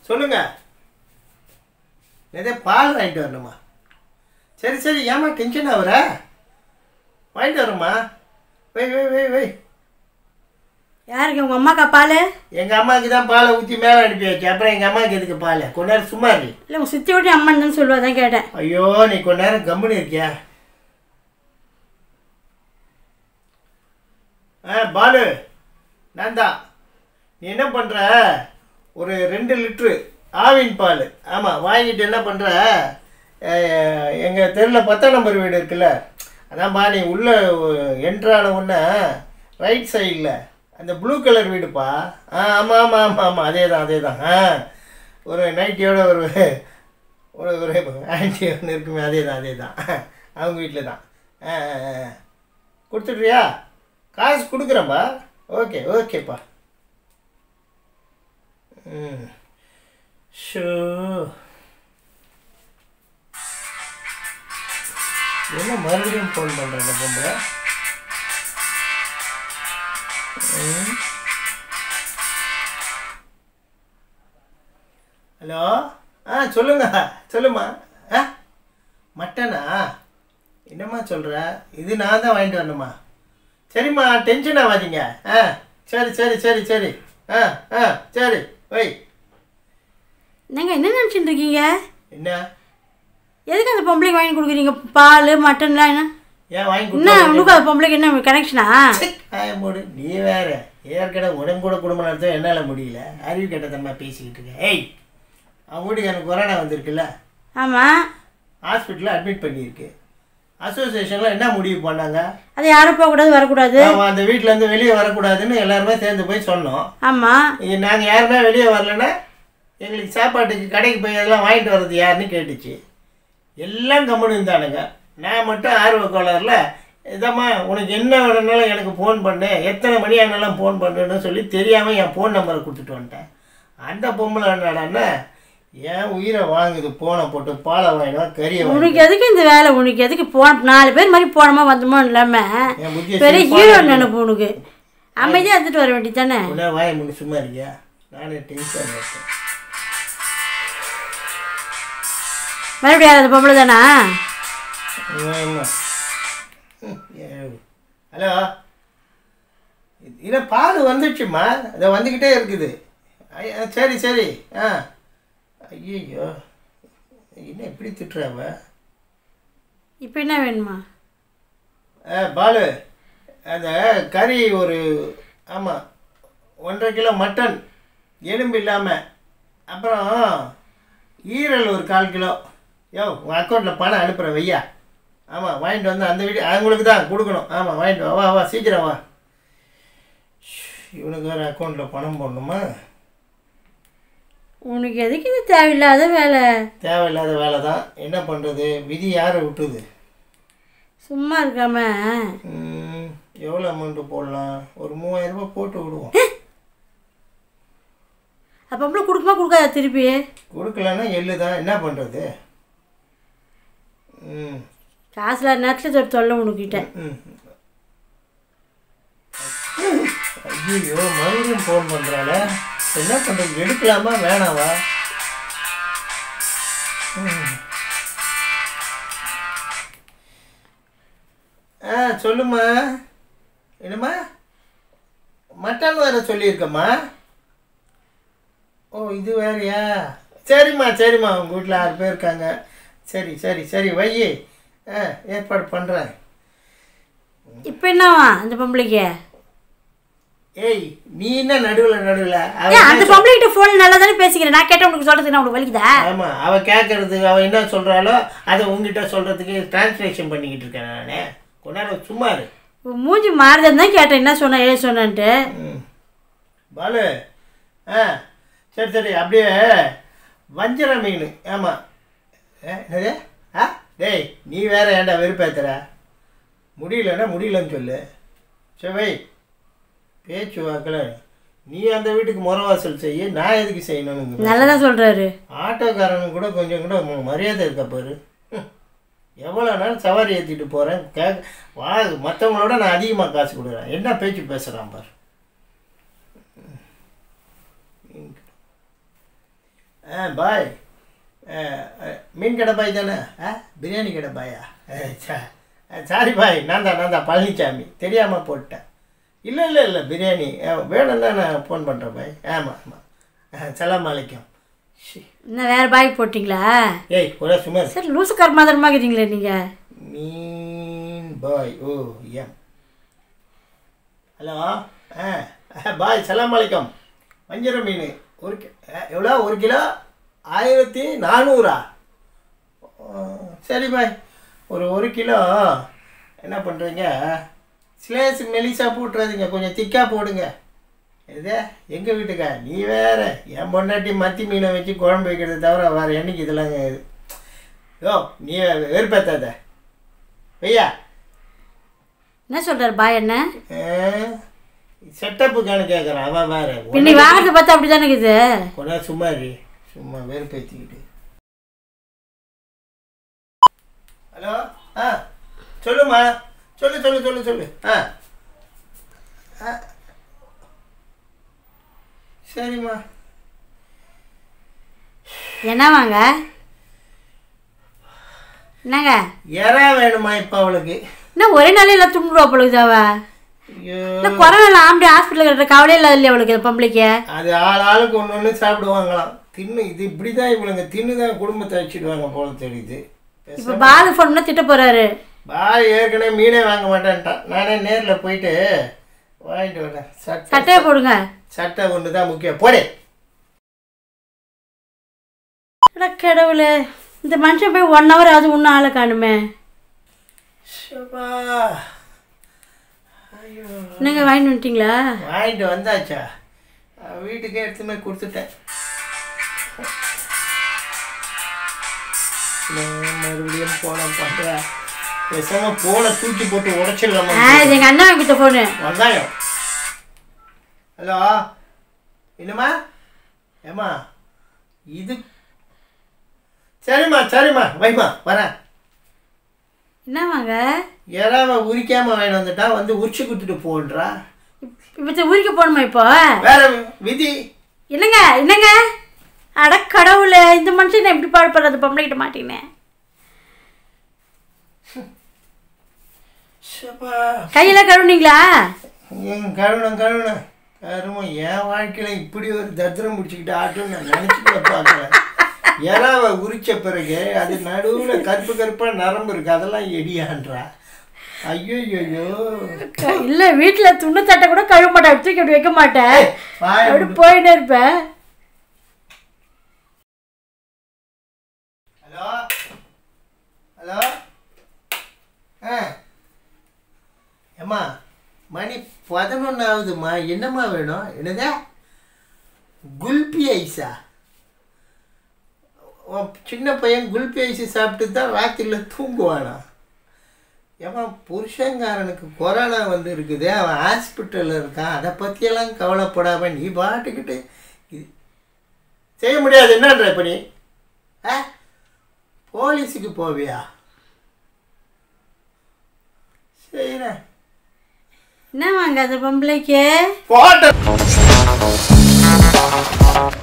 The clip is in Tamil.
சொல்லுங்க நிறைய பால் வாங்கிட்டு வரணுமா சரி சரி ஏமா டென்ஷன் ஆகுற வாங்கிட்டு வரேம்மா வை வை வை வை யாருக்கு உங்கள் அம்மாக்கா பால் எங்கள் அம்மாவுக்கு தான் பாலை ஊற்றி மேலே அனுப்பியாச்சு அப்புறம் எங்கள் அம்மாவுக்கு எதுக்கு பால் கொஞ்ச நேரம் சும்மா இரு இல்லை உங்கள் சித்தி விட்டு அம்மன் தான் சொல்லுவா தான் கேட்டேன் ஐயோ நீ கொஞ்ச நேரம் கம்முன்னு இருக்கியா ஆ பாலு நான் தான் நீ என்ன பண்ணுற ஒரு ரெண்டு லிட்ரு ஆவின் பால் ஆமாம் வாங்கிட்டு என்ன பண்ணுற எங்கள் தெருவில் பத்தாம் நம்பர் வீடு இருக்குல்ல அதான்ப்பா நீ உள்ளே என்ட்ரான உடனே ரைட் சைடில் அந்த ப்ளூ கலர் வீடுப்பா ஆ ஆமாம் ஆமாம் ஆமாம் ஆமாம் அதே தான் அதே தான் ஆ ஒரு நைட்டியோட ஒரு ஒரு ஒரு ஆன்டி ஒன்று இருக்குமே அதே தான் அதே தான் அவங்க வீட்டில் தான் ஆ ஆ, ஆ. கொடுத்துட்றியா காசு கொடுக்குறேன்ப்பா ஓகே ஓகேப்பா ம் ஷோ என்ன மறுபடியும் ஃபோன் பண்ணுறேன் இந்த பொம்பளை ம். ஹலோ ஆ சொல்லுங்க சொல்லுமா ஆ மட்டனா என்னம்மா சொல்கிற இது நான் தான் வாங்கிட்டு வரணுமா சரிம்மா டென்ஷன் ஆகாதீங்க ஆ சரி சரி சரி சரி ஆ ஆ சரி வை என்னங்க என்ன நினச்சிட்டு இருக்கீங்க என்ன எதுக்கு அந்த பொம்பளைக்கு வாங்கி கொடுக்குறீங்க பால் மட்டன்லாம் என்ன ஏன் வாங்கி என்ன கொடுத்தா உனக்கு அந்த பொம்பளைக்கு என்ன கனெக்ஷனா ஆய மூடு நீ வேற ஏற்கனவே உடம்பு கூட குடும்பம் நடத்த என்னால் முடியல அறிவு கெட்டதம்மா பேசிக்கிட்டு இருக்கேன் ஏய் அவன் வீட்டுக்கு எனக்கு கொரோனா வந்திருக்குல்ல ஆமாம் ஹாஸ்பிட்டலில் அட்மிட் பண்ணியிருக்கு அசோசியேஷனில் என்ன முடிவு பண்ணாங்க அது யாரும் போகக்கூடாது வரக்கூடாது அவன் அந்த வீட்டிலேருந்து வெளியே வரக்கூடாதுன்னு எல்லாருமே சேர்ந்து போய் சொன்னோம் ஆமாம் நாங்கள் யாருமே வெளியே வரலன்னா எங்களுக்கு சாப்பாட்டுக்கு கடைக்கு போய் அதெல்லாம் வாங்கிட்டு வர்றது யாருன்னு கேட்டுச்சு எல்லாம் கம்முன்னு இருந்தானுங்க நான் மட்டும் ஆர்வ கோளாறுல இதம்மா உனக்கு என்ன வேணும்னாலும் எனக்கு ஃபோன் பண்ணு எத்தனை மணி ஆனாலும் ஃபோன் பண்ணுன்னு சொல்லி தெரியாமல் என் ஃபோன் நம்பரை கொடுத்துட்டு வந்துட்டேன் அந்த பொம்பளை என்னடான்னா என் உயிரை வாங்குது போனை போட்டு பாலை வாங்கிடுவா கறியை வாங்கி உனக்கு எதுக்கு இந்த வேலை உனக்கு எதுக்கு போன நாலு பேர் மாதிரி போனோமா வந்தோமோ இல்லாமல் என் புத்தியை பெரிய சிரிப்பா ஹீரோ இருக்கு. நினைப்பு உனக்கு அமைதியாக எடுத்துட்டு வர வேண்டியது தானே உடனே வாய முன்னு சும்மா இருக்கியா நானே டென்ஷன் இருக்கேன் மறுபடியும் யாராவது பொம்பளை தானா ஆமா. ம், ஏ- ஹலோ இல்லை பால் வந்துடுச்சுமா அதை வந்துக்கிட்டே இருக்குது ஐ- ஆ, சரி சரி ஆ ஐயோ என்ன இப்படி திட்டுறாவ இப்போ என்ன வேணுமா ஆ பாலு அந்த கறி ஒரு ஆமாம் ஒன்றரை கிலோ மட்டன் எலும்பு இல்லாமல் அப்புறம் ஈரல் ஒரு கால் கிலோ யோ உன் அக்கௌண்ட்டில் பணம் அனுப்புகிறேன் வையா ஆமாம் வாங்கிட்டு வந்து அந்த வீடு அவங்களுக்கு தான் கொடுக்கணும் ஆமாம் வாங்கிட்டு வா வா வா சீக்கிரம் வா இவனுக்கு வேறு அக்கௌண்ட்டில் பணம் போடணுமா உனக்கு எதுக்கு இது தேவையில்லாத வேலை தேவையில்லாத வேலை தான் என்ன பண்ணுறது விதி யாரை விட்டுது சும்மா இருக்காம ம், எவ்வளோ அமௌண்ட்டு போடலாம் ஒரு மூவாயிரம் ரூபாய் போட்டு விடுவோம் அப்போ பொம்பளை கொடுக்குமா கொடுக்காத திருப்பி கொடுக்கலன்னா எள்ளு தான் என்ன பண்ணுறது ம் காசுல நேரத்தில் ஒரு தொல்லை உனக்கிட்ட ம் ஐயோ மறுபடியும் ஃபோன் பண்ணுறாள என்ன பண்ணுறது எடுக்கலாமா வேணாவா ம். ஆ சொல்லுமா என்னம்மா மட்டன் வேற சொல்லியிருக்கம்மா ஓ இது வேறயா சரிம்மா சரிம்மா உங்கள் வீட்டில் ஆறு பேர் இருக்காங்க சரி சரி சரி வை ஆ ஏற்பாடு பண்ணுறேன் இப்போ என்னவா அந்த பொம்பளைக்கு ஏய் நீ என்ன நடுவில் நடுவில் ஏன் அந்த பொம்பளைகிட்ட ஃபோன் நல்லா தானே பேசிக்கிறேன் நான் கேட்டேன் உனக்கு சொல்கிறதுக்கு உனக்கு வலிக்குதா ஆமாம் அவள் கேட்கறதுக்கு அவள் என்ன சொல்கிறாளோ அதை உங்ககிட்ட சொல்கிறதுக்கு டிரான்ஸ்லேஷன் பண்ணிக்கிட்டு இருக்கேன் நான் கொஞ்ச நேரம் சும்மா இரு உன் மூஞ்சி மாறுதுன்னு தான் கேட்டேன் என்ன சொன்ன ஏ சொன்னான்ட்டு ம். பாலு ஆ சரி சரி அப்படியே வஞ்சர மீன் ஆமாம் என்னது ஆ டேய் நீ வேற ஏன்டா வெறுப்பேத்துற முடியலன்னா முடியலன்னு சொல்லு சரி வை பேச்சு வாக்கில் நீ அந்த வீட்டுக்கு முறவாசல் செய்ய நான் எதுக்கு செய்யணும்னு நல்லதா சொல்கிறாரு ஆட்டோக்காரனுக்கு கூட கொஞ்சம் கூட ம- மரியாதை இருக்கா பாரு ஹம். எவ்வளோ நேரம் சவாரி ஏற்றிட்டு போகிறேன் கேக் வா மற்றவங்களோட நான் அதிகமாக காசு கொடுக்குறேன் என்ன பேச்சு பேசுகிறான் பாரு ஆ பாய் ஆ, ஆ, மீன் கடை பாய் தானே ஆ பிரியாணி கடை பாயா சாரி பாய் நான் தான் நான் தான் பழனிசாமி தெரியாமல் போட்டேன் இல்லை இல்லை இல்லை பிரியாணி ஆ, வேணும்னா நான் ஃபோன் பண்ணுறேன் பாய் ஆமாம் ஆமாம் ஆ சலாம் அலைக்கும் ஷி. இன்னும் வேறு பாய் போட்டிங்களா ஏய் ஒரே சுமார் சரி லூசுக்கார மாதிரமாக இருக்கிறீங்களே நீங்கள் மீன் பாய் ஓ எம் ஹலோ ஆ பாய் சலாம் அலைக்கம் வஞ்சிர மீன் ஒரு கி ஆ, எவ்வளோ ஒரு கிலோ ஆயிரத்தி நானூறா ஆ, சரி பாய் ஒரு ஒரு கிலோ என்ன பண்ணுறீங்க ஸ்லேஸ் மெலிசா போட்டுறாதீங்க கொஞ்சம் திக்காக போடுங்க இது எங்கள் வீட்டுக்கா நீ வேற என் பொண்டாட்டி மத்தி மீனை வச்சு குழம்பு வைக்கிறது தவிர வேறு என்னைக்கு இதெல்லாம் இது யோ நீ வெறுப்பேத்தாத ஐயா என்ன சொல்கிறார் பாய் என்ன செட்டப்புக்கான கேட்குறான் அவன் வேற இன்னைக்கு வாங்குறது பார்த்தா அப்படி தானே இருக்குது கொண்டா சும்மா இரு சும்மா வெறுப்பேற்றிக்கிட்டு ஹலோ ஆ சொல்லுமா சொல்லு சொல்லு சொல்லு சொல்லு ஆ ஆ. சரிம்மா என்ன வாங்க என்னங்க எறா வேணுமா இப்போ அவளுக்கு என்ன ஒரே நாளையில் துண்டுருவா பொழுது அவ ஐயோ இல்லை கொரோனா ஆம்படி ஹாஸ்பிட்டலில் கட்டுற கவலையே இல்லை இல்லையா அவளுக்கு இந்த பொம்பளைக்கு அது ஆள் ஆளுக்கு ஒன்று ஒன்று சாப்பிடுவாங்களாம் தின்னு இது இப்படி தான் இவளுங்க தின்னு தான் குடும்பத்தை வச்சுடுவாங்க போல தெரியுது இப்போ பாலு ஃபோன் பண்ணால் திட்ட போகிறாரு பாய் ஏற்கனவே மீனே வாங்க மாட்டேன்ட்டான் நானே நேரில் போயிட்டு வாங்கிட்டு வரேன் சட்டை சட்டையை போடுங்க சட்டை ஒன்று தான் முக்கியம் போடே அட கடவுளே இந்த மனுஷன் போய் ஒன் ஹவர் அது ஒன்றும் ஆளை காணுமே ஷபா ஐயோ என்னங்க வாங்கிட்டு வந்துட்டீங்களா வாங்கிட்டு வந்தாச்சா அஹ் வீட்டுக்கே எடுத்துமே கொடுத்துட்டேன் நான் மறுபடியும் போன பண்ணுறேன் பேசாம போனை தூக்கி போட்டு உடச்சிடலாமா ஆ இது எங்கள் அண்ணா வாங்கிட்ட ஃபோனு வெங்காயம் ஹலோ என்னம்மா ஏம்மா இது சரிம்மா சரிம்மா வைம்மா வரேன் என்ன வாங்க யாராவ உரிக்காம வாங்கிட்டு வந்துட்டா வந்து உரிச்சு கொடுத்துட்டு போன்றா இப்போ ஊருக்கு போகணுமா இப்போ வேற விதி என்னங்க என்னங்க அட கடவுளே இந்த மனுஷன் நான் எப்படி பாடுபடுறது பொம்பளை கிட்ட மாட்டேனேன் ஷப்பா. கையெல்லாம் கழுவுனீங்களா ம், கழுவணும் கழுவணும் கருமம் என் வாழ்க்கையில இப்படி ஒரு தத்திரம் முடிச்சுக்கிட்டு ஆட்டும் நான் நினைச்சுக்கூட பார்க்கல எறாவை உரிச்ச பிறகு அது நடுவில் கருப்பு கருப்பாக நரம்பு இருக்கு அதெல்லாம் எடியான்றா ஐயோ ஐயோ இல்லை வீட்டில் துண்ணு தட்டை கூட கழுவ மாட்டேன் தூக்கி அப்படி வைக்க மாட்டேன் வாய அப்படி போயிட்டே இருப்பேன் ஹலோ ஹலோ ஆ ஏம்மா மணி பதினொன்று ஆகுதும்மா என்னம்மா வேணும் என்னதா குல்பி ஐஸா உன் சின்ன பையன் குல்பி ஐஸ் சாப்பிட்டு தான் ராத்திரியில் தூங்குவானா ஏம்மா புருஷங்காரனுக்கு கொரோனா வந்து இருக்குது அவன் ஹாஸ்பிட்டலில் இருக்கான் அதை பற்றியெல்லாம் கவலைப்படாம நீ பாட்டுக்கிட்டு இது செய்ய முடியாது என்னன்ற இப்போ நீ ஆ போலீஸுக்கு போவியா செய்கிறேன் என்ன வாங்க அந்த பொம்பளைக்கு போட்ட